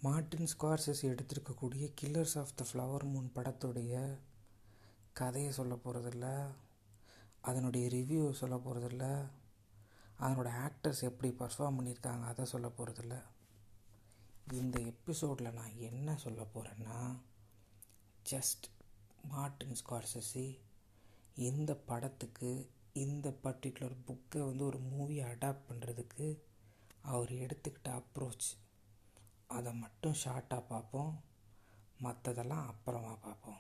Martin Scorsese எடுத்திருக்கக்கூடிய killers of the flower moon படத்துடைய கதையை சொல்ல போகிறதில்ல அதனுடைய ரிவ்யூ சொல்ல போகிறதில்ல அதனோட ஆக்டர்ஸ் எப்படி பர்ஃபார்ம் பண்ணியிருக்காங்க அதை சொல்ல போகிறதில்ல இந்த எபிசோடில் நான் என்ன சொல்ல போகிறேன்னா ஜஸ்ட் மார்ட்டின் ஸ்கார்செஸி இந்த படத்துக்கு இந்த பர்டிகுலர் புக்கை வந்து ஒரு மூவி அடாப்ட் பண்ணுறதுக்கு அவர் எடுத்துக்கிட்ட அப்ரோச் அதை மட்டும் ஷார்ட்டாக பார்ப்போம் மற்றதெல்லாம் அப்புறமா பார்ப்போம்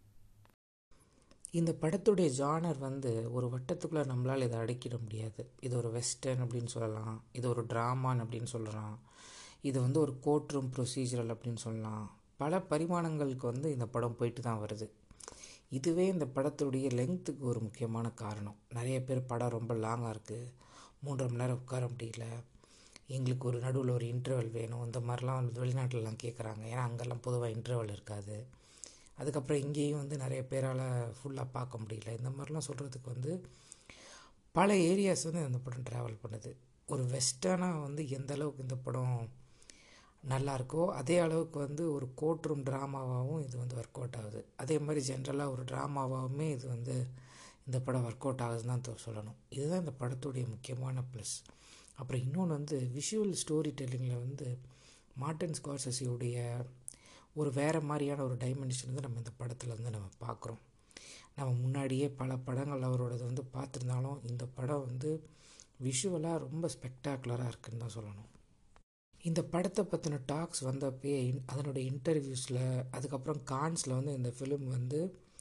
இந்த படத்துடைய ஜானர் வந்து ஒரு வட்டத்துக்குள்ளே நம்மளால் இதை அடக்கிட முடியாது இது ஒரு வெஸ்டர்ன் அப்படின்னு சொல்லலாம் இது ஒரு ட்ராமான் அப்படின்னு சொல்லலாம் இது வந்து ஒரு கோர்ட் ரூம் ப்ரொசீஜரல் அப்படின்னு சொல்லலாம் பல பரிமாணங்களுக்கு வந்து இந்த படம் போயிட்டு தான் வருது இதுவே இந்த படத்துடைய லெங்க்த்துக்கு ஒரு முக்கியமான காரணம் நிறைய பேர் படம் ரொம்ப லாங்காக இருக்குது மூன்றரை மணி நேரம் உட்கார முடியல எங்களுக்கு ஒரு நடுவில் ஒரு இன்டர்வல் வேணும் இந்த மாதிரிலாம் வந்து வெளிநாட்டிலலாம் கேட்குறாங்க ஏன்னா அங்கெல்லாம் பொதுவாக இன்டர்வல் இருக்காது அதுக்கப்புறம் இங்கேயும் வந்து நிறைய பேரால் ஃபுல்லாக பார்க்க முடியல இந்த மாதிரிலாம் சொல்கிறதுக்கு வந்து பல ஏரியாஸ் வந்து இந்த படம் ட்ராவல் பண்ணுது ஒரு வெஸ்டர்னாக வந்து எந்த அளவுக்கு இந்த படம் நல்லா இருக்கோ அதே அளவுக்கு வந்து ஒரு கோர்ட் ரூம் ட்ராமாவாகவும் இது வந்து ஒர்க் அவுட் ஆகுது அதே மாதிரி ஜென்ரலாக ஒரு ட்ராமாவாகவுமே இது வந்து இந்த படம் ஒர்க் அவுட் ஆகுதுன்னு தான் சொல்லணும் இதுதான் இந்த படத்துடைய முக்கியமான ப்ளஸ் அப்புறம் இன்னொன்று வந்து விஷுவல் ஸ்டோரி டெல்லிங்கில் வந்து மார்டின் ஸ்கார்சஸியுடைய ஒரு வேறு மாதிரியான ஒரு டைமென்ஷன் வந்து நம்ம இந்த படத்தில் வந்து நம்ம பார்க்குறோம் நம்ம முன்னாடியே பல படங்கள் அவரோடது வந்து பார்த்துருந்தாலும் இந்த படம் வந்து விஷுவலாக ரொம்ப ஸ்பெக்டாகுலராக இருக்குன்னு தான் சொல்லணும் இந்த படத்தை பற்றின டாக்ஸ் வந்தப்பயே அதனுடைய இன்டர்வியூஸில் அதுக்கப்புறம் கான்ஸில் வந்து இந்த ஃபிலிம் வந்து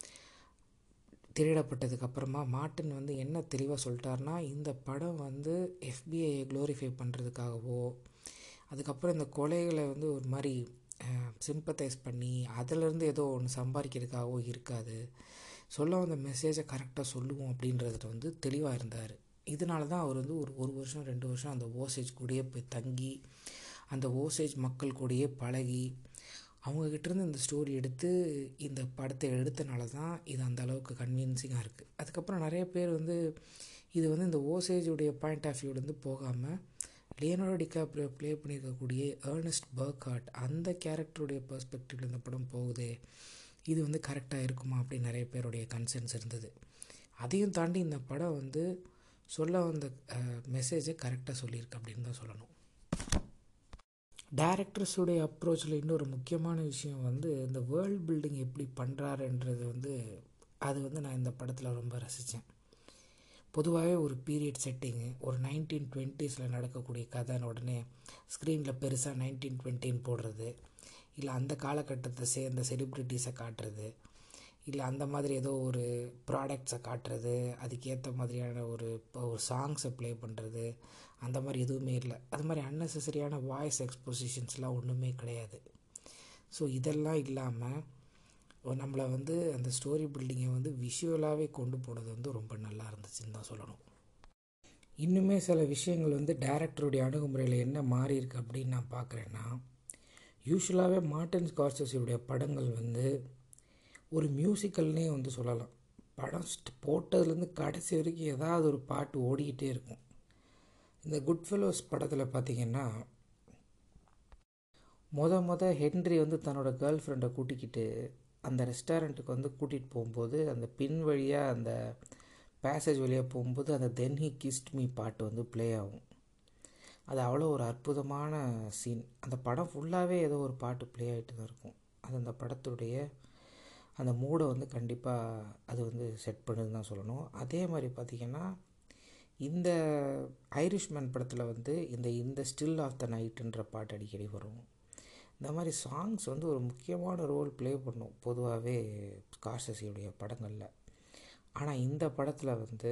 திரையிடப்பட்டதுக்கப்புறமா மார்ட்டின் வந்து என்ன தெளிவாக சொல்லிட்டாருனா இந்த படம் வந்து எஃபிஐயை க்ளோரிஃபை பண்ணுறதுக்காகவோ அதுக்கப்புறம் இந்த கொலைகளை வந்து ஒரு மாதிரி சிம்பத்தைஸ் பண்ணி அதிலேருந்து ஏதோ ஒன்று சம்பாதிக்கிறதுக்காகவோ இருக்காது சொல்ல வந்த மெசேஜை கரெக்டாக சொல்லுவோம் அப்படின்றதுல வந்து தெளிவாக இருந்தார் இதனால தான் அவர் வந்து ஒரு ஒரு வருஷம் ரெண்டு வருஷம் அந்த ஓசேஜ் கூடயே போய் தங்கி அந்த ஓசேஜ் மக்கள் கூடயே பழகி அவங்கக்கிட்டேருந்து இந்த ஸ்டோரி எடுத்து இந்த படத்தை எடுத்தனால தான் இது அந்த அளவுக்கு கன்வின்சிங்காக இருக்குது அதுக்கப்புறம் நிறைய பேர் வந்து இது வந்து இந்த ஓசேஜுடைய பாயிண்ட் ஆஃப் வியூலேருந்து போகாமல் லியனோடோ டிகாப்ரியோ ப்ளே பண்ணியிருக்கக்கூடிய ஏர்னஸ்ட் பர்காட் அந்த கேரக்டருடைய பர்ஸ்பெக்டிவில் இந்த படம் போகுது இது வந்து கரெக்டாக இருக்குமா அப்படின்னு நிறைய பேருடைய கன்சர்ன்ஸ் இருந்தது அதையும் தாண்டி இந்த படம் வந்து சொல்ல வந்த மெசேஜை கரெக்டாக சொல்லியிருக்கு அப்படின்னு தான் சொல்லணும் டேரக்டர்ஸுடைய அப்ரோச்சில் இன்னொரு முக்கியமான விஷயம் வந்து இந்த வேர்ல்ட் பில்டிங் எப்படி பண்ணுறாருன்றது வந்து அது வந்து நான் இந்த படத்தில் ரொம்ப ரசித்தேன் பொதுவாகவே ஒரு பீரியட் செட்டிங்கு ஒரு நைன்டீன் டுவெண்ட்டீஸில் நடக்கக்கூடிய கதைன்னு உடனே ஸ்க்ரீனில் பெருசாக நைன்டீன் டுவெண்ட்டின்னு போடுறது இல்லை அந்த காலகட்டத்தை சேர்ந்த செலிப்ரிட்டிஸை காட்டுறது இல்லை அந்த மாதிரி ஏதோ ஒரு ப்ராடக்ட்ஸை காட்டுறது அதுக்கேற்ற மாதிரியான ஒரு இப்போ ஒரு சாங்ஸை ப்ளே பண்ணுறது அந்த மாதிரி எதுவுமே இல்லை அது மாதிரி அன்னெசரியான வாய்ஸ் எக்ஸ்பொசிஷன்ஸ்லாம் ஒன்றுமே கிடையாது ஸோ இதெல்லாம் இல்லாமல் நம்மளை வந்து அந்த ஸ்டோரி பில்டிங்கை வந்து விஷுவலாகவே கொண்டு போனது வந்து ரொம்ப நல்லா இருந்துச்சுன்னு தான் சொல்லணும் இன்னுமே சில விஷயங்கள் வந்து டேரக்டருடைய அணுகுமுறையில் என்ன மாறி இருக்கு அப்படின்னு நான் பார்க்குறேன்னா யூஸ்வலாகவே மார்டின் ஸ்கார்சஸியுடைய படங்கள் வந்து ஒரு மியூசிக்கல்னே வந்து சொல்லலாம் படம் போட்டதுலேருந்து கடைசி வரைக்கும் ஏதாவது ஒரு பாட்டு ஓடிக்கிட்டே இருக்கும் இந்த குட் ஃபெலோஸ் படத்தில் பார்த்திங்கன்னா மொத மொத ஹென்ரி வந்து தன்னோட கேர்ள் ஃப்ரெண்டை கூட்டிக்கிட்டு அந்த ரெஸ்டாரண்ட்டுக்கு வந்து கூட்டிகிட்டு போகும்போது அந்த பின் வழியாக அந்த பேசேஜ் வழியாக போகும்போது அந்த தென் ஹி கிஸ்ட் மீ பாட்டு வந்து ப்ளே ஆகும் அது அவ்வளோ ஒரு அற்புதமான சீன் அந்த படம் ஃபுல்லாகவே ஏதோ ஒரு பாட்டு ப்ளே ஆகிட்டு தான் இருக்கும் அது அந்த படத்துடைய அந்த மூடை வந்து கண்டிப்பாக அது வந்து செட் பண்ணுதுன்னு தான் சொல்லணும் அதே மாதிரி பார்த்திங்கன்னா இந்த ஐரிஷ்மேன் படத்தில் வந்து இந்த இந்த ஸ்டில் ஆஃப் த நைட்டுன்ற பாட்டு அடிக்கடி வரும் இந்த மாதிரி சாங்ஸ் வந்து ஒரு முக்கியமான ரோல் ப்ளே பண்ணும் பொதுவாகவே ஸ்கார்சஸியுடைய படங்களில் ஆனால் இந்த படத்தில் வந்து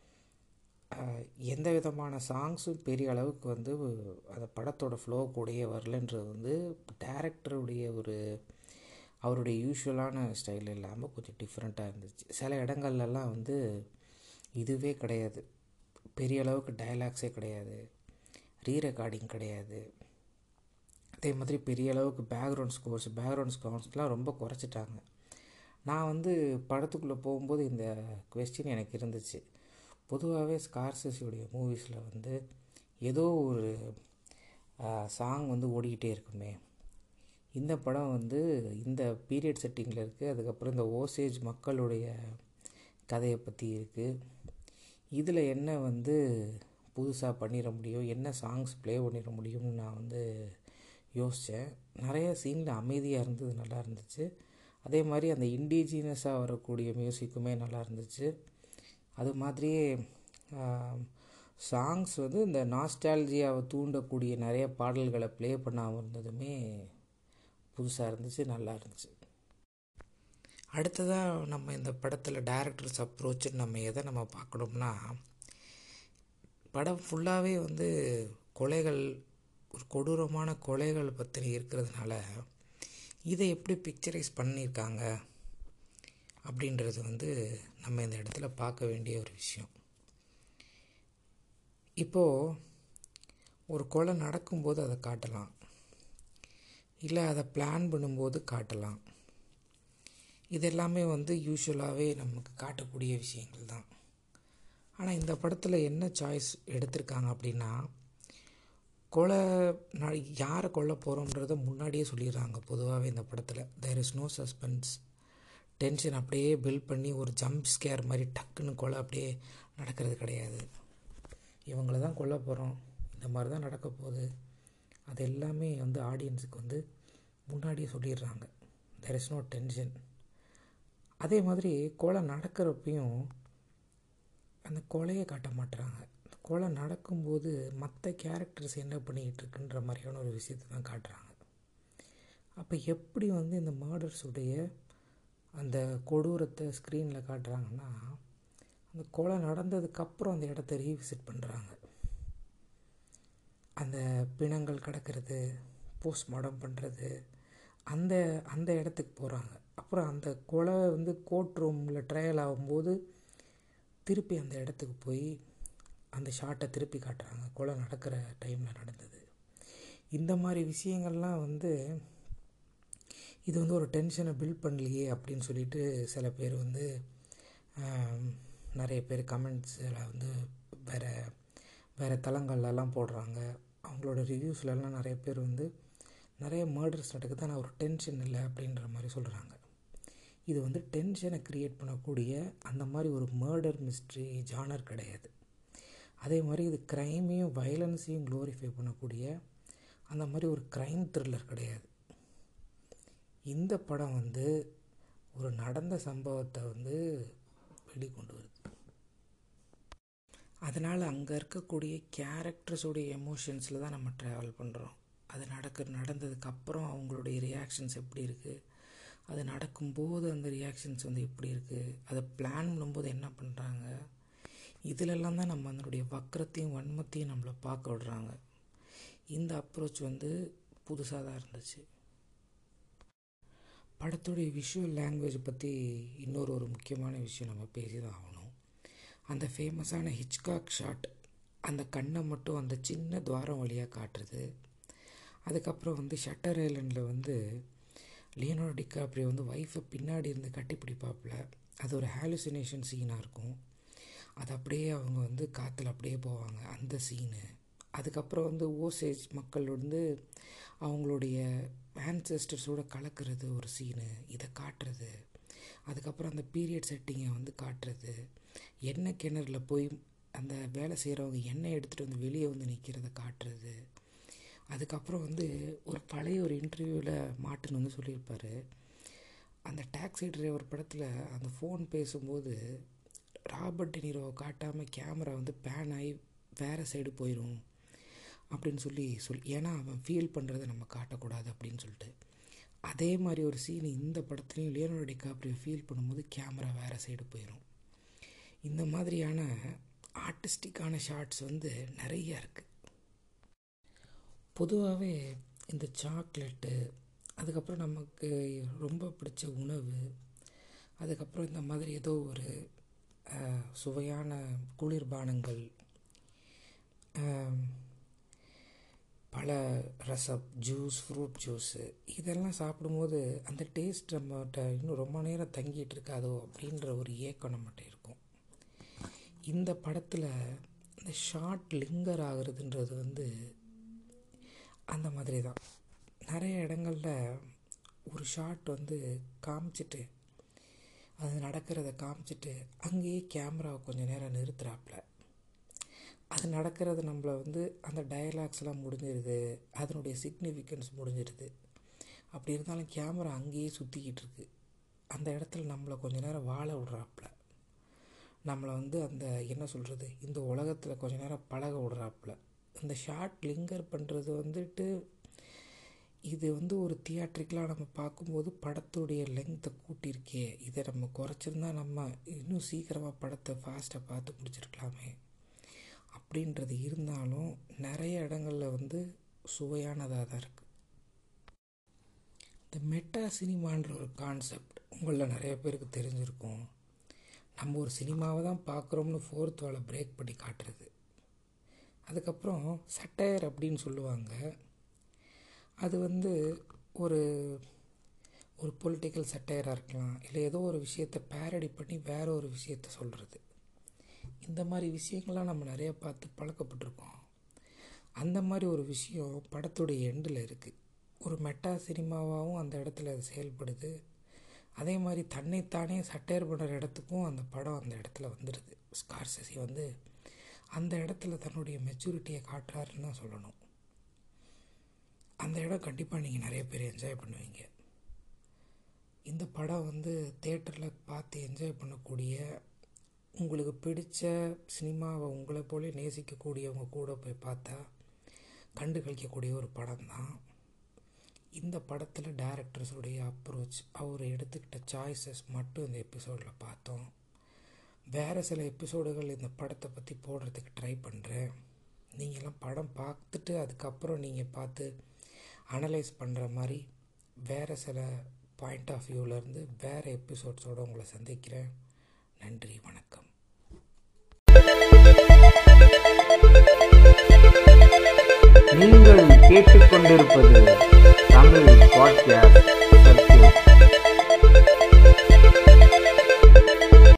எந்த விதமான சாங்ஸும் பெரிய அளவுக்கு வந்து அந்த படத்தோட ஃப்ளோ கூடயே வரலன்றது வந்து டேரக்டருடைய ஒரு அவருடைய யூஸ்வலான ஸ்டைல் இல்லாமல் கொஞ்சம் டிஃப்ரெண்ட்டாக இருந்துச்சு சில இடங்கள்லாம் வந்து இதுவே கிடையாது பெரிய அளவுக்கு டைலாக்ஸே கிடையாது ரீ ரெக்கார்டிங் கிடையாது அதே மாதிரி பெரிய அளவுக்கு பேக்ரவுண்ட் ஸ்கோர்ஸ் பேக்ரவுண்ட் ஸ்கோர்ஸ்லாம் ரொம்ப குறைச்சிட்டாங்க நான் வந்து படத்துக்குள்ளே போகும்போது இந்த கொஸ்டின் எனக்கு இருந்துச்சு பொதுவாகவே ஸ்கார்சஸியுடைய மூவிஸில் வந்து ஏதோ ஒரு சாங் வந்து ஓடிக்கிட்டே இருக்குமே இந்த படம் வந்து இந்த பீரியட் செட்டிங்கில் இருக்குது அதுக்கப்புறம் இந்த ஓசேஜ் மக்களுடைய கதையை பற்றி இருக்குது இதில் என்ன வந்து புதுசாக பண்ணிட முடியும் என்ன சாங்ஸ் ப்ளே பண்ணிட முடியும்னு நான் வந்து யோசித்தேன் நிறைய சீனில் அமைதியாக இருந்தது நல்லா இருந்துச்சு அதே மாதிரி அந்த இண்டிஜினஸாக வரக்கூடிய மியூசிக்குமே நல்லா இருந்துச்சு அது மாதிரியே சாங்ஸ் வந்து இந்த நாஸ்டாலஜியாவை தூண்டக்கூடிய நிறைய பாடல்களை ப்ளே பண்ணாமல் இருந்ததுமே புதுசாக இருந்துச்சு நல்லா இருந்துச்சு அடுத்ததாக நம்ம இந்த படத்தில் டேரக்டர்ஸ் அப்ரோச்சுன்னு நம்ம எதை நம்ம பார்க்கணும்னா படம் ஃபுல்லாகவே வந்து கொலைகள் ஒரு கொடூரமான கொலைகள் பற்றி இருக்கிறதுனால இதை எப்படி பிக்சரைஸ் பண்ணியிருக்காங்க அப்படின்றது வந்து நம்ம இந்த இடத்துல பார்க்க வேண்டிய ஒரு விஷயம் இப்போது ஒரு கொலை நடக்கும்போது அதை காட்டலாம் இல்லை அதை பிளான் பண்ணும்போது காட்டலாம் இது எல்லாமே வந்து யூஸ்வலாகவே நமக்கு காட்டக்கூடிய விஷயங்கள் தான் ஆனால் இந்த படத்தில் என்ன சாய்ஸ் எடுத்திருக்காங்க அப்படின்னா கொலை நான் யாரை கொல்ல போகிறோன்றதை முன்னாடியே சொல்லிடுறாங்க பொதுவாகவே இந்த படத்தில் there is no suspense tension அப்படியே பில்ட் பண்ணி ஒரு ஜம்ப் ஸ்கேர் மாதிரி டக்குன்னு கொலை அப்படியே நடக்கிறது கிடையாது இவங்கள தான் கொல்ல போகிறோம் இந்த மாதிரி தான் நடக்க போகுது அது எல்லாமே வந்து ஆடியன்ஸுக்கு வந்து முன்னாடியே சொல்லிடுறாங்க தெர் இஸ் நோ டென்ஷன் அதே மாதிரி கொலை நடக்கிறப்பையும் அந்த கொலையை காட்ட மாட்டுறாங்க கொலை நடக்கும்போது மற்ற கேரக்டர்ஸ் என்ன பண்ணிக்கிட்டு இருக்குன்ற மாதிரியான ஒரு விஷயத்தை தான் காட்டுறாங்க அப்போ எப்படி வந்து இந்த மர்டர்ஸுடைய அந்த கொடூரத்தை ஸ்க்ரீனில் காட்டுறாங்கன்னா அந்த கொலை நடந்ததுக்கப்புறம் அந்த இடத்த ரீவிசிட் பண்ணுறாங்க அந்த பிணங்கள் கிடக்கிறது போஸ்ட்மார்ட்டம் பண்ணுறது அந்த அந்த இடத்துக்கு போகிறாங்க அப்புறம் அந்த கொலை வந்து கோர்ட் ரூமில் ட்ரையல் ஆகும்போது திருப்பி அந்த இடத்துக்கு போய் அந்த ஷார்ட்டை திருப்பி காட்டுறாங்க கொலை நடக்கிற டைமில் நடந்தது இந்த மாதிரி விஷயங்கள்லாம் வந்து இது வந்து ஒரு டென்ஷனை பில்ட் பண்ணலையே அப்படின்னு சொல்லிட்டு சில பேர் வந்து நிறைய பேர் கமெண்ட்ஸில் வந்து வேறு வேறு தளங்கள்லாம் போடுறாங்க அவங்களோட ரிவ்யூஸ்லலாம் நிறைய பேர் வந்து நிறைய மர்டர்ஸ் நடக்குது ஆனால் ஒரு டென்ஷன் இல்லை அப்படின்ற மாதிரி சொல்கிறாங்க இது வந்து டென்ஷனை க்ரியேட் பண்ணக்கூடிய அந்த மாதிரி ஒரு மர்டர் மிஸ்ட்ரி ஜானர் கிடையாது அதே மாதிரி இது க்ரைமையும் வயலன்ஸையும் க்ளோரிஃபை பண்ணக்கூடிய அந்த மாதிரி ஒரு க்ரைம் த்ரில்லர் கிடையாது இந்த படம் வந்து ஒரு நடந்த சம்பவத்தை வந்து வெளிக்கொண்டு வருது அதனால் அங்கே இருக்கக்கூடிய கேரக்டர்ஸோடைய எமோஷன்ஸில் தான் நம்ம ட்ராவல் பண்ணுறோம் அது நடக்க நடந்ததுக்கப்புறம் அவங்களுடைய ரியாக்ஷன்ஸ் எப்படி இருக்குது அது நடக்கும்போது அந்த ரியாக்ஷன்ஸ் வந்து எப்படி இருக்குது அதை பிளான் பண்ணும்போது என்ன பண்ணுறாங்க இதிலெல்லாம் தான் நம்ம அதனுடைய வக்கரத்தையும் வன்மத்தையும் நம்மளை பார்க்க விடுறாங்க இந்த அப்ரோச் வந்து புதுசாக தான் இருந்துச்சு படத்துடைய விஷுவல் லாங்குவேஜ் பற்றி இன்னொரு ஒரு முக்கியமான விஷயம் நம்ம பேசி தான் ஆகணும் அந்த ஃபேமஸான ஹிச்காக் ஷாட் அந்த கண்ணை மட்டும் அந்த சின்ன துவாரம் வழியாக காட்டுறது அதுக்கப்புறம் வந்து ஷட்டர் ஐலண்டில் வந்து லியோனோ டிகாப்ரியோ வந்து ஒய்ஃபை பின்னாடி இருந்து கட்டி பிடிப்பாப்புல அது ஒரு ஹாலுசினேஷன் சீனாக இருக்கும் அது அப்படியே அவங்க வந்து காற்றுல அப்படியே போவாங்க அந்த சீனு அதுக்கப்புறம் வந்து ஓசேஜ் மக்கள் வந்து அவங்களுடைய ஆன்செஸ்டர்ஸோட கலக்கிறது ஒரு சீனு இதை காட்டுறது அதுக்கப்புறம் அந்த பீரியட் செட்டிங்கை வந்து காட்டுறது எண்ணெய் கிணறுல போய் அந்த வேலை செய்கிறவங்க எண்ணெய் எடுத்துகிட்டு வந்து வெளியே வந்து நிற்கிறத காட்டுறது அதுக்கப்புறம் வந்து ஒரு பழைய ஒரு இன்டர்வியூவில் மாட்டுன்னு வந்து சொல்லியிருப்பார் அந்த டாக்ஸி டிரைவர் படத்தில் அந்த ஃபோன் பேசும்போது ராபர்ட் டினிரோவை காட்டாமல் கேமரா வந்து பேன் ஆகி வேறு சைடு போயிடும் அப்படின்னு சொல்லி சொல் ஏன்னா அவன் ஃபீல் பண்ணுறதை நம்ம காட்டக்கூடாது அப்படின்னு சொல்லிட்டு அதே மாதிரி ஒரு சீன் இந்த படத்துலையும் லியோனோ டிகாப்ரியோ ஃபீல் பண்ணும்போது கேமரா வேறு சைடு போயிடும் இந்த மாதிரியான ஆர்டிஸ்டிக்கான ஷார்ட்ஸ் வந்து நிறைய இருக்குது பொதுவாகவே இந்த சாக்லேட்டு அதுக்கப்புறம் நமக்கு ரொம்ப பிடிச்ச உணவு அதுக்கப்புறம் இந்த மாதிரி ஏதோ ஒரு சுவையான குளிர்பானங்கள் பல ரசம் ஜூஸ் ஃப்ரூட் ஜூஸு இதெல்லாம் சாப்பிடும்போது அந்த டேஸ்ட் நம்மகிட்ட இன்னும் ரொம்ப நேரம் தங்கிட்டு இருக்காதோ அப்படின்ற ஒரு ஏக்கம் நம்மகிட்ட இருக்கும் இந்த படத்தில் இந்த ஷார்ட் லிங்கர் ஆகுறதுன்றது வந்து அந்த மாதிரி தான் நிறைய இடங்களில் ஒரு ஷாட் வந்து காமிச்சிட்டு அது நடக்கிறத காமிச்சிட்டு அங்கேயே கேமராவை கொஞ்சம் நேரம் நிறுத்துகிறாப்புல அது நடக்கிறது நம்மளை வந்து அந்த டயலாக்ஸ்லாம் முடிஞ்சிருது அதனுடைய சிக்னிஃபிகன்ஸ் முடிஞ்சிருது அப்படி இருந்தாலும் கேமரா அங்கேயே சுற்றிக்கிட்டு இருக்கு அந்த இடத்துல நம்மளை கொஞ்ச நேரம் வாழ விட்றாப்புல நம்மளை வந்து அந்த என்ன சொல்கிறது இந்த உலகத்தில் கொஞ்ச நேரம் பழக விட்றாப்புல இந்த ஷார்ட் லிங்கர் பண்ணுறது வந்துட்டு இது வந்து ஒரு தியேட்ரிக்கலாக நம்ம பார்க்கும்போது படத்துடைய லெங்க்த்தை கூட்டியிருக்கே இதை நம்ம குறைச்சிருந்தா நம்ம இன்னும் சீக்கிரமாக படத்தை ஃபாஸ்ட்டாக பார்த்து முடிச்சிருக்கலாமே அப்படின்றது இருந்தாலும் நிறைய இடங்களில் வந்து சுவையானதாக தான் இருக்குது இந்த மெட்டா சினிமான்ற ஒரு கான்செப்ட் உங்களில் நிறைய பேருக்கு தெரிஞ்சிருக்கும் நம்ம ஒரு சினிமாவை தான் பார்க்குறோம்னு ஃபோர்த் வாலை பிரேக் பண்ணி காட்டுறது அதுக்கப்புறம் சட்டையர் அப்படின்னு சொல்லுவாங்க அது வந்து ஒரு ஒரு பொலிட்டிக்கல் சட்டையராக இருக்கலாம் இல்லை ஏதோ ஒரு விஷயத்தை பேரடி பண்ணி வேற ஒரு விஷயத்த சொல்கிறது இந்த மாதிரி விஷயங்கள்லாம் நம்ம நிறைய பார்த்து பழக்கப்பட்டிருக்கோம் அந்த மாதிரி ஒரு விஷயம் படத்துடைய எண்டில் இருக்குது ஒரு மெட்டா சினிமாவாகவும் அந்த இடத்துல அது செயல்படுது அதே மாதிரி தன்னைத்தானே சட்டையர் பண்ணுற இடத்துக்கும் அந்த படம் அந்த இடத்துல வந்துடுது ஸ்கார்சசி வந்து அந்த இடத்துல தன்னுடைய மெச்சூரிட்டியை காட்டுறாருன்னு தான் சொல்லணும் அந்த இடம் கண்டிப்பாக நீங்கள் நிறைய பேர் என்ஜாய் பண்ணுவீங்க இந்த படம் வந்து தேட்டரில் பார்த்து என்ஜாய் பண்ணக்கூடிய உங்களுக்கு பிடிச்ச சினிமாவை உங்களை போல நேசிக்கக்கூடியவங்க கூட போய் பார்த்தா கண்டு கழிக்கக்கூடிய ஒரு படம் தான் இந்த படத்தில் டேரக்டர்ஸுடைய அப்ரோச் அவர் எடுத்துக்கிட்ட சாய்ஸஸ் மட்டும் இந்த எபிசோடில் பார்த்தோம் வேறு சில எபிசோடுகள் இந்த படத்தை பற்றி போடுறதுக்கு ட்ரை பண்ணுறேன் நீங்களாம் படம் பார்த்துட்டு அதுக்கப்புறம் நீங்கள் பார்த்து அனலைஸ் பண்ணுற மாதிரி வேறு சில பாயிண்ட் ஆஃப் வியூவிலேருந்து வேறு எபிசோட்ஸோடு உங்களை சந்திக்கிறேன் நன்றி வணக்கம் நீங்கள் கேட்டுக்கொண்டிருப்பது தமிழ் பாட்காஸ்ட்